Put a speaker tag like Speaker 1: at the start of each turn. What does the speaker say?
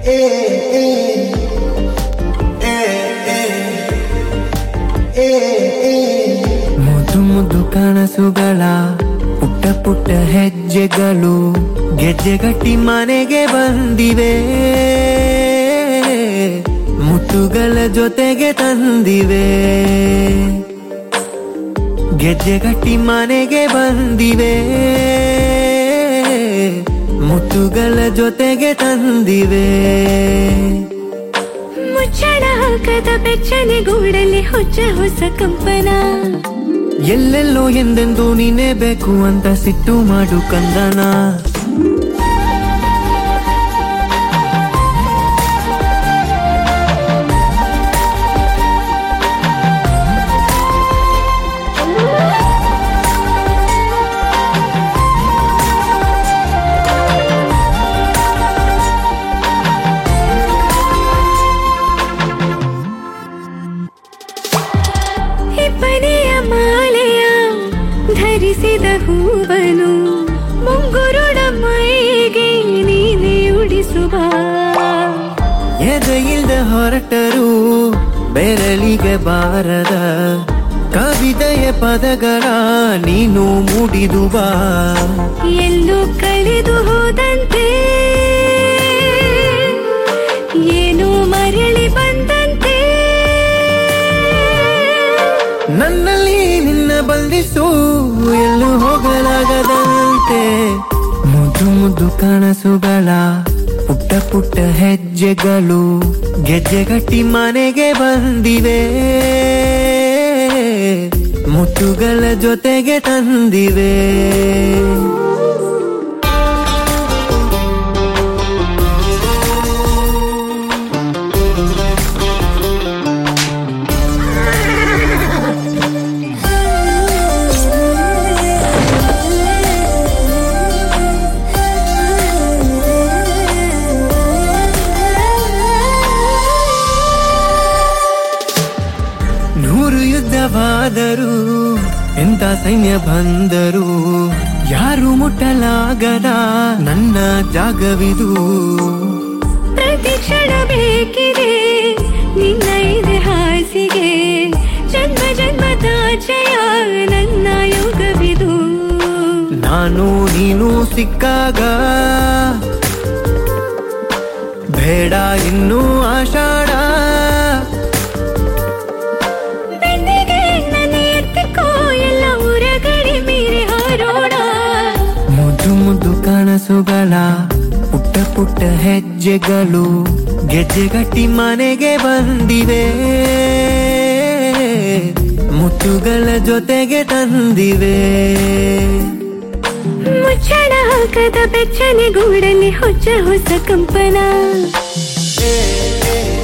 Speaker 1: ಮುದ್ದು ಮುದ್ದು ಕನಸುಗಳ ಪುಟ್ಟ ಪುಟ್ಟ ಹೆಜ್ಜೆಗಳು ಗೆಜ್ಜೆಗಟ್ಟಿ ಮನೆಗೆ ಬಂದಿವೆ ಮುತ್ತುಗಳ ಜೊತೆಗೆ ತಂದಿವೆ ಗೆಜ್ಜೆಗಟ್ಟಿ ಮನೆಗೆ ಬಂದಿವೆ ಮುತ್ತುಗಳ ಜೊತೆಗೆ ತಂದಿವೆ
Speaker 2: ಮುಚ್ಚಳ ಹಾಕದ ಬೆಚ್ಚನೆ ಗೂಡಲ್ಲಿ ಹೊಚ್ಚ ಹೊಸ ಕಂಪನ
Speaker 1: ಎಲ್ಲೆಲ್ಲೋ ಎಂದೆಂದು ನೀನೇ ಬೇಕು ಅಂತ ಸಿಟ್ಟು ಮಾಡು ಕಂದನ
Speaker 2: ಇಬ್ಬನಿಯ ಮಾಲೆಯ ಧರಿಸಿದ ಹೂವನು ಮುಂಗುರುಡ ಮೈಗೆ ನೀನೆ ಉಡಿಸುವ
Speaker 1: ಎದೆಯಿಲ್ದ ಹೊರಟರು ಬೆರಳಿಗೆ ಬಾರದ ಕವಿತೆಯ ಪದಗಳ ನೀನು ಮೂಡಿದು ಬಾ
Speaker 2: ಎಲ್ಲೋ ಕಳೆದು ಹೋದಂತೆ ಏನೋ ಮರಳಿ ಬಂದಂತೆ
Speaker 1: ನನ್ನಲ್ಲಿ ನಿನ್ನ ಬಂಧಿಸು ಎಲ್ಲೂ ಹೋಗಲಾಗದಂತೆ ಮುದ್ದು ಮುದ್ದು ಕನಸುಗಳ ಪುಟ್ಟ ಪುಟ್ಟ ಹೆಜ್ಜೆಗಳು ಗೆಜ್ಜೆಗಟ್ಟಿ ಮನೆಗೆ ಬಂದಿವೆ ಮುತ್ತುಗಳ ಜೊತೆಗೆ ತಂದಿವೆ ನೂರು ಯುದ್ಧವಾದರೂ ಎಂತ ಸೈನ್ಯ ಬಂದರು ಯಾರು ಮುಟ್ಟಲಾಗದ ನನ್ನ ಜಾಗವಿದು
Speaker 2: ಪ್ರತಿ ಕ್ಷಣ ಬೇಕಿದೆ ನಿನ್ನ ಇದೆ ಹಾಸಿಗೆ ಜನ್ಮ ಜನ್ಮದ ಜಯ ನನ್ನ ಯೋಗವಿದು
Speaker 1: ನಾನು ನೀನು ಸಿಕ್ಕಾಗ ಬೇಡ ಇನ್ನು ಆಷಾಢ
Speaker 2: ಬೆನ್ನಿಗೆ ನನ್ನ ಎತ್ತಿಕೋ ಎಲ್ಲ ಊರಗಡಿ ಮೀರಿ ಹಾರೋಣ
Speaker 1: ಮುದ್ದು ಮುದ್ದು ಕನಸುಗಳ ಪುಟ್ಟ ಪುಟ್ಟ ಹೆಜ್ಜೆಗಳು ಗೆಜ್ಜೆಗಟ್ಟಿ ಮನೆಗೆ ಬಂದಿವೆ ಮುತ್ತುಗಳ ಜೊತೆಗೆ ತಂದಿವೆ
Speaker 2: ಮುಚ್ಚಳ ಹಾಕದ ಬೆಚ್ಚನೆ ಗೂಡಲ್ಲಿ ಹೊಚ್ಚ ಹೊಸ ಕಂಪನ
Speaker 1: ಏ, ಏ,